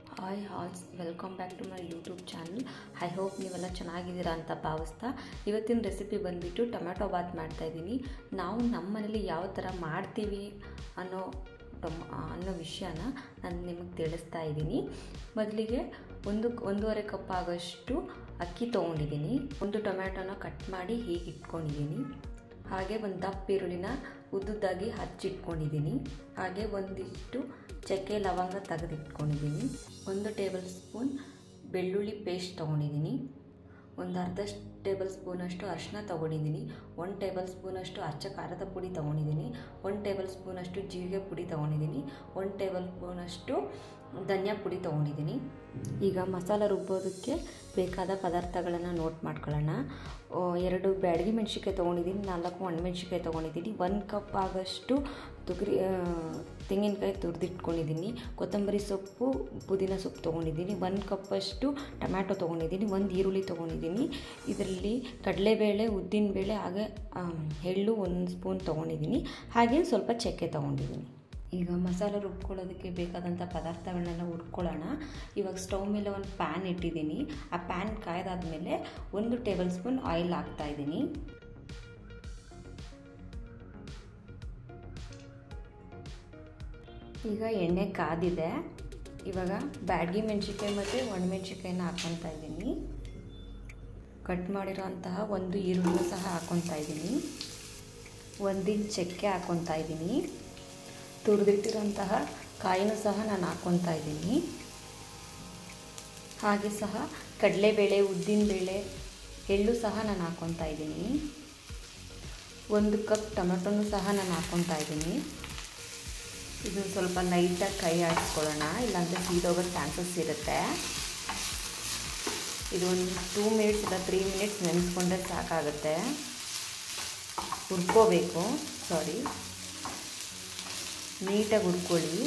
hi all welcome back to my YouTube channel I hope ನೀವೆಲ್ಲ ಚೆನ್ನಾಗಿದ್ದೀರಾ ಅಂತ ಭಾವಿಸ್ತಾ ಇವತ್ತಿನ ರೆಸಿಪಿ ಬಂದುಬಿಟ್ಟು ಟೊಮೆಟೊ ಬಾತ್ ಮಾಡ್ತಾಯಿದ್ದೀನಿ ನಾವು ನಮ್ಮ ಮನೇಲಿ ಯಾವ ಥರ ಮಾಡ್ತೀವಿ ಅನ್ನೋ ಟೊಮ್ ಅನ್ನೋ ವಿಷಯನ ನಾನು ನಿಮಗೆ ತಿಳಿಸ್ತಾ ಇದ್ದೀನಿ ಮೊದಲಿಗೆ ಒಂದು ಒಂದೂವರೆ ಕಪ್ ಆಗೋಷ್ಟು ಅಕ್ಕಿ ತೊಗೊಂಡಿದ್ದೀನಿ ಒಂದು ಟೊಮ್ಯಾಟೊನ ಕಟ್ ಮಾಡಿ ಹೀಗೆ ಇಟ್ಕೊಂಡಿದ್ದೀನಿ ಹಾಗೆ ಒಂದು ದಪ್ಪ ಈರುಳ್ಳಿನ ಉದ್ದುದ್ದಾಗಿ ಹಚ್ಚಿಟ್ಕೊಂಡಿದ್ದೀನಿ ಹಾಗೆ ಒಂದಿಷ್ಟು ಚಕ್ಕೆ ಲವಂಗ ತೆಗೆದಿಟ್ಕೊಂಡಿದ್ದೀನಿ ಒಂದು ಟೇಬಲ್ ಸ್ಪೂನ್ ಬೆಳ್ಳುಳ್ಳಿ ಪೇಸ್ಟ್ ತೊಗೊಂಡಿದ್ದೀನಿ ಒಂದು ಅರ್ಧ ಟೇಬಲ್ ಸ್ಪೂನಷ್ಟು ಅರಿಶಿನ ತೊಗೊಂಡಿದ್ದೀನಿ ಒಂದು ಟೇಬಲ್ ಸ್ಪೂನಷ್ಟು ಅಚ್ಚ ಖಾರದ ಪುಡಿ ತೊಗೊಂಡಿದ್ದೀನಿ ಒಂದು ಟೇಬಲ್ ಸ್ಪೂನಷ್ಟು ಜೀರಿಗೆ ಪುಡಿ ತೊಗೊಂಡಿದ್ದೀನಿ ಒಂದು ಟೇಬಲ್ ಸ್ಪೂನಷ್ಟು ಧನಿಯಾ ಪುಡಿ ತೊಗೊಂಡಿದ್ದೀನಿ ಈಗ ಮಸಾಲ ರುಬ್ಬೋದಕ್ಕೆ ಬೇಕಾದ ಪದಾರ್ಥಗಳನ್ನು ನೋಟ್ ಮಾಡ್ಕೊಳ್ಳೋಣ ಎರಡು ಬ್ಯಾಡಗಿ ಮೆಣಸಿನ್ಕಾಯಿ ತೊಗೊಂಡಿದ್ದೀನಿ ನಾಲ್ಕು ಒಣಮೆಣ್ಸಿನ್ಕಾಯಿ ತೊಗೊಂಡಿದ್ದೀನಿ ಒಂದು ಕಪ್ ಆಗೋಷ್ಟು ತುಗರಿ ತೆಂಗಿನಕಾಯಿ ತುರಿದಿಟ್ಕೊಂಡಿದ್ದೀನಿ ಕೊತ್ತಂಬರಿ ಸೊಪ್ಪು ಪುದೀನ ಸೊಪ್ಪು ತೊಗೊಂಡಿದ್ದೀನಿ ಒಂದು ಕಪ್ಪಷ್ಟು ಟೊಮ್ಯಾಟೊ ತೊಗೊಂಡಿದ್ದೀನಿ ಒಂದು ಈರುಳ್ಳಿ ತೊಗೊಂಡಿದ್ದೀನಿ ಇದರಲ್ಲಿ ಕಡಲೆಬೇಳೆ ಉದ್ದಿನಬೇಳೆ ಹಾಗೆ ಎಳ್ಳು ಒಂದು ಸ್ಪೂನ್ ತೊಗೊಂಡಿದ್ದೀನಿ ಹಾಗೆ ಸ್ವಲ್ಪ ಚಕ್ಕೆ ತೊಗೊಂಡಿದ್ದೀನಿ ಈಗ ಮಸಾಲೆ ರುಬ್ಕೊಳ್ಳೋದಕ್ಕೆ ಬೇಕಾದಂಥ ಪದಾರ್ಥಗಳನ್ನೆಲ್ಲ ಹುರ್ಕೊಳ್ಳೋಣ ಇವಾಗ ಸ್ಟವ್ ಮೇಲೆ ಒಂದು ಪ್ಯಾನ್ ಇಟ್ಟಿದ್ದೀನಿ ಆ ಪ್ಯಾನ್ ಕಾಯ್ದಾದ್ಮೇಲೆ ಒಂದು ಟೇಬಲ್ ಸ್ಪೂನ್ ಆಯಿಲ್ ಹಾಕ್ತಾಯಿದ್ದೀನಿ ಈಗ ಎಣ್ಣೆ ಕಾದಿದೆ ಇವಾಗ ಬ್ಯಾಡ್ಗಿ ಮೆಣಸಿನ್ಕಾಯಿ ಮತ್ತು ಒಣಮೆಣ್ಸಿನ್ಕಾಯಿನ ಹಾಕ್ಕೊತಾ ಇದ್ದೀನಿ ಕಟ್ ಮಾಡಿರೋಂತಹ ಒಂದು ಈರುಳ್ಳಿನೂ ಸಹ ಹಾಕ್ಕೊತಾ ಇದ್ದೀನಿ ಒಂದಿನ ಚಕ್ಕೆ ಹಾಕ್ಕೊತಾ ಇದ್ದೀನಿ ತುರಿದಿಟ್ಟಿರೋಂತಹ ಕಾಯಿನೂ ಸಹ ನಾನು ಹಾಕ್ಕೊತಾ ಇದ್ದೀನಿ ಹಾಗೆ ಸಹ ಕಡಲೆಬೇಳೆ ಉದ್ದಿನಬೇಳೆ ಎಳ್ಳು ಸಹ ನಾನು ಹಾಕ್ಕೊತಾ ಇದ್ದೀನಿ ಒಂದು ಕಪ್ ಟೊಮೆಟೊನೂ ಸಹ ನಾನು ಹಾಕ್ಕೊತಾ ಇದ್ದೀನಿ ಇದು ಸ್ವಲ್ಪ ಲೈಟಾಗಿ ಕೈ ಆಡಿಸ್ಕೊಳ್ಳೋಣ ಇಲ್ಲಾಂದರೆ ಸೀದೋಗೋ ಚಾನ್ಸಸ್ ಇರುತ್ತೆ ಇದು ಒಂದು ಟೂ ಮಿನಿಟ್ಸ್ ಇಲ್ಲ ತ್ರೀ ಮಿನಿಟ್ಸ್ ನೆನೆಸ್ಕೊಂಡ್ರೆ ಸಾಕಾಗುತ್ತೆ ಹುರ್ಕೋಬೇಕು ಸಾರಿ ನೀಟಾಗಿ ಹುರ್ಕೊಳ್ಳಿ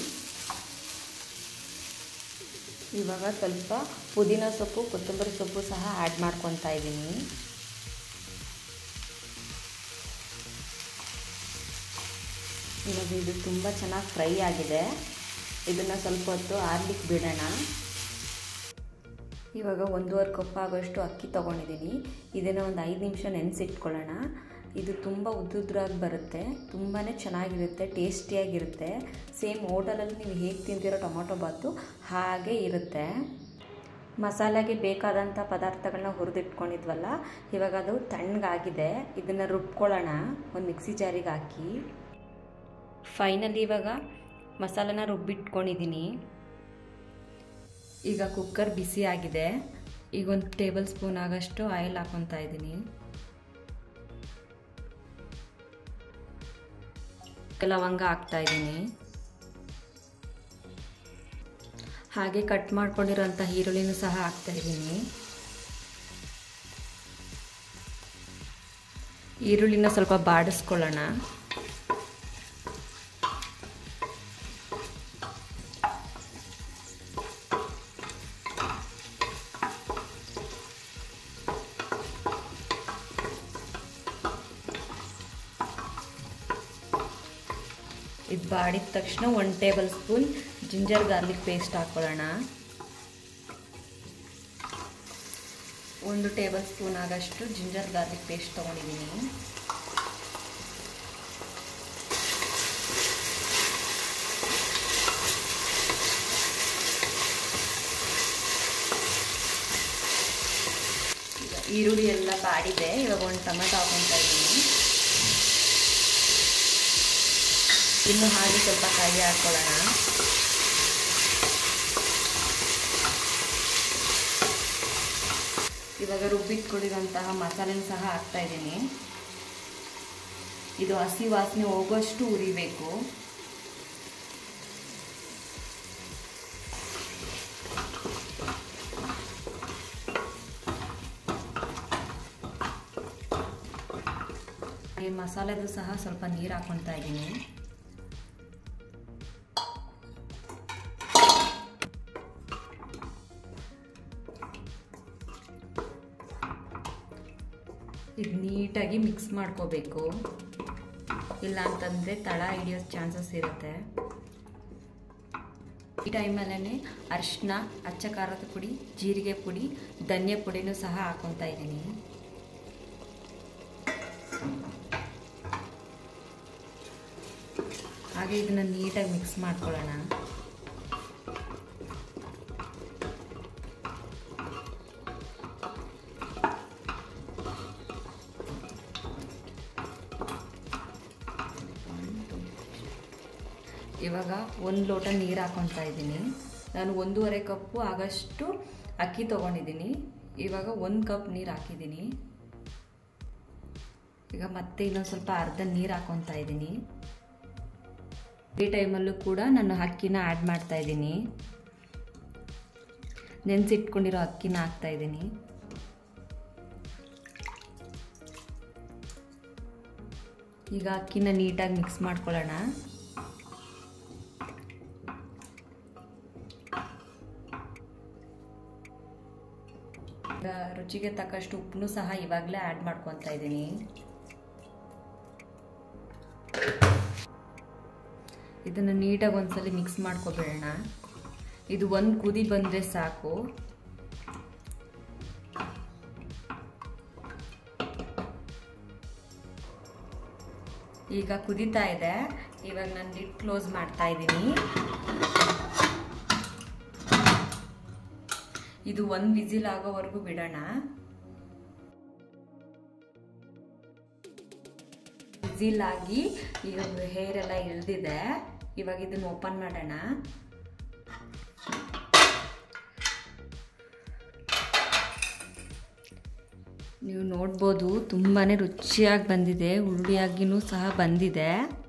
ಇವಾಗ ಸ್ವಲ್ಪ ಪುದೀನ ಸೊಪ್ಪು ಕೊತ್ತಂಬರಿ ಸೊಪ್ಪು ಸಹ ಆ್ಯಡ್ ಮಾಡ್ಕೊತಾ ಇದ್ದೀನಿ ಇವಾಗ ಇದು ತುಂಬ ಚೆನ್ನಾಗಿ ಫ್ರೈ ಆಗಿದೆ ಇದನ್ನು ಸ್ವಲ್ಪ ಹೊತ್ತು ಆರ್ಲಿಕ್ಕೆ ಬಿಡೋಣ ಇವಾಗ ಒಂದೂವರೆ ಕಪ್ ಆಗೋಷ್ಟು ಅಕ್ಕಿ ತೊಗೊಂಡಿದ್ದೀನಿ ಇದನ್ನು ಒಂದು ಐದು ನಿಮಿಷ ನೆನೆಸಿಟ್ಕೊಳ್ಳೋಣ ಇದು ತುಂಬ ಉದ್ದುದ್ರಾಗಿ ಬರುತ್ತೆ ತುಂಬಾ ಚೆನ್ನಾಗಿರುತ್ತೆ ಟೇಸ್ಟಿಯಾಗಿರುತ್ತೆ ಸೇಮ್ ಹೋಟೆಲಲ್ಲಿ ನೀವು ಹೇಗೆ ತಿಂದಿರೋ ಟೊಮೊಟೊ ಬಾತು ಹಾಗೆ ಇರುತ್ತೆ ಮಸಾಲೆಗೆ ಬೇಕಾದಂಥ ಪದಾರ್ಥಗಳನ್ನ ಹುರಿದಿಟ್ಕೊಂಡಿದ್ವಲ್ಲ ಇವಾಗ ಅದು ತಣ್ಣಗಾಗಿದೆ ಇದನ್ನು ರುಬ್ಕೊಳ್ಳೋಣ ಒಂದು ಮಿಕ್ಸಿ ಜಾರಿಗೆ ಹಾಕಿ ಫೈನಲಿ ಇವಾಗ ಮಸಾಲನ ರುಬ್ಬಿಟ್ಕೊಂಡಿದ್ದೀನಿ ಈಗ ಕುಕ್ಕರ್ ಬಿಸಿ ಆಗಿದೆ ಈಗ ಒಂದು ಟೇಬಲ್ ಸ್ಪೂನ್ ಆಗೋಷ್ಟು ಆಯಿಲ್ ಹಾಕೊತಾ ಇದ್ದೀನಿ ಲವಂಗ ಹಾಕ್ತಾ ಇದ್ದೀನಿ ಹಾಗೆ ಕಟ್ ಮಾಡ್ಕೊಂಡಿರೋಂಥ ಈರುಳ್ಳಿನೂ ಸಹ ಹಾಕ್ತಾ ಇದ್ದೀನಿ ಈರುಳ್ಳಿನ ಸ್ವಲ್ಪ ಬಾಡಿಸ್ಕೊಳ್ಳೋಣ ಇದು ಬಾಡಿದ ತಕ್ಷಣ one tablespoon ginger garlic paste ಹಾಕ್ಕೊಳ್ಳೋಣ ಒಂದು ಟೇಬಲ್ ಸ್ಪೂನ್ ಆಗೋಷ್ಟು ಜಿಂಜರ್ ಗಾರ್ಲಿಕ್ ಪೇಸ್ಟ್ ತೊಗೊಂಡಿದ್ದೀನಿ ಈರುಳ್ಳಿ ಎಲ್ಲ ಬಾಡಿದೆ ಇವಾಗ ಒಂದು ಟೊಮೆಟೊ ಹಾಕೊತಾ ಇದ್ದೀನಿ ಇನ್ನು ಹಾಗೆ ಸ್ವಲ್ಪ ಕಾಯಿ ಹಾಕ್ಕೊಳ್ಳೋಣ ಇವಾಗ ರುಬ್ಬಿಟ್ಕೊಂಡಿರೋಂತಹ ಮಸಾಲೆನೂ ಸಹ ಹಾಕ್ತಾ ಇದ್ದೀನಿ ಇದು ಹಸಿ ವಾಸನೆ ಹೋಗೋಷ್ಟು ಉರಿಬೇಕು ಈ ಮಸಾಲೆದು ಸಹ ಸ್ವಲ್ಪ ನೀರು ಹಾಕ್ಕೊತಾ ಇದ್ದೀನಿ ಇದು ನೀಟಾಗಿ ಮಿಕ್ಸ್ ಮಾಡ್ಕೋಬೇಕು ಇಲ್ಲ ಅಂತಂದರೆ ತಳ ಹಿಡಿಯೋ ಚಾನ್ಸಸ್ ಇರುತ್ತೆ ಈ ಟೈಮಲ್ಲೇ ಅರಿಶಿನ ಅಚ್ಚ ಖಾರದ ಪುಡಿ ಜೀರಿಗೆ ಪುಡಿ ಧನ್ಯ ಪುಡಿನೂ ಸಹ ಹಾಕೊತಾ ಇದ್ದೀನಿ ಹಾಗೆ ಇದನ್ನು ನೀಟಾಗಿ ಮಿಕ್ಸ್ ಮಾಡ್ಕೊಳ್ಳೋಣ ಇವಾಗ ಒಂದು ಲೋಟ ನೀರು ಹಾಕೊತಾ ಇದ್ದೀನಿ ನಾನು ಒಂದೂವರೆ ಕಪ್ಪು ಆಗಷ್ಟು ಅಕ್ಕಿ ತೊಗೊಂಡಿದ್ದೀನಿ ಇವಾಗ ಒಂದು ಕಪ್ ನೀರು ಹಾಕಿದ್ದೀನಿ ಈಗ ಮತ್ತೆ ಇನ್ನೊಂದು ಸ್ವಲ್ಪ ಅರ್ಧ ನೀರು ಹಾಕೊತಾ ಇದ್ದೀನಿ ಈ ಟೈಮಲ್ಲೂ ಕೂಡ ನಾನು ಅಕ್ಕಿನ ಆ್ಯಡ್ ಮಾಡ್ತಾ ಇದ್ದೀನಿ ನೆನೆಸಿಟ್ಕೊಂಡಿರೋ ಅಕ್ಕಿನ ಹಾಕ್ತಾ ಇದ್ದೀನಿ ಈಗ ಅಕ್ಕಿನ ನೀಟಾಗಿ ಮಿಕ್ಸ್ ಮಾಡ್ಕೊಳ್ಳೋಣ ಈಗ ರುಚಿಗೆ ತಕ್ಕಷ್ಟು ಉಪ್ಪನ್ನು ಸಹ ಇವಾಗಲೇ ಆ್ಯಡ್ ಮಾಡ್ಕೊತಾ ಇದ್ದೀನಿ ಇದನ್ನು ನೀಟಾಗಿ ಒಂದ್ಸಲಿ ಮಿಕ್ಸ್ ಮಾಡ್ಕೊಬೇಡೋಣ ಇದು ಒಂದು ಕುದಿ ಬಂದರೆ ಸಾಕು ಈಗ ಕುದೀತಾ ಇದೆ ಇವಾಗ ನಾನು ಲಿಡ್ ಕ್ಲೋಸ್ ಮಾಡ್ತಾ ಇದ್ದೀನಿ ಇದು ಒಂದು ವಿಸಿಲ್ ಆಗೋವರೆಗೂ ಬಿಡೋಣ ವಿಸಿಲ್ ಆಗಿ ಈಗ ಹೇರ್ ಎಲ್ಲ ಇಳಿದಿದೆ ಇವಾಗ ಇದನ್ನು ಓಪನ್ ಮಾಡೋಣ ನೀವು ನೋಡ್ಬೋದು ತುಂಬಾ ರುಚಿಯಾಗಿ ಬಂದಿದೆ ಹುರುಳಿಯಾಗಿನೂ ಸಹ ಬಂದಿದೆ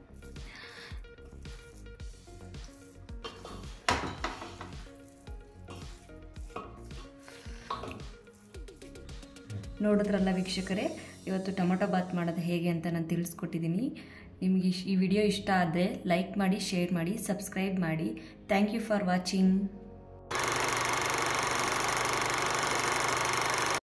ನೋಡಿದ್ರಲ್ಲ ವೀಕ್ಷಕರೇ ಇವತ್ತು ಟೊಮೊಟೊ ಬಾತ್ ಮಾಡೋದು ಹೇಗೆ ಅಂತ ನಾನು ತಿಳಿಸ್ಕೊಟ್ಟಿದ್ದೀನಿ ನಿಮಗೆ ಈ ವಿಡಿಯೋ ಇಷ್ಟ ಆದರೆ ಲೈಕ್ ಮಾಡಿ ಶೇರ್ ಮಾಡಿ ಸಬ್ಸ್ಕ್ರೈಬ್ ಮಾಡಿ ಥ್ಯಾಂಕ್ ಯು ಫಾರ್ ವಾಚಿಂಗ್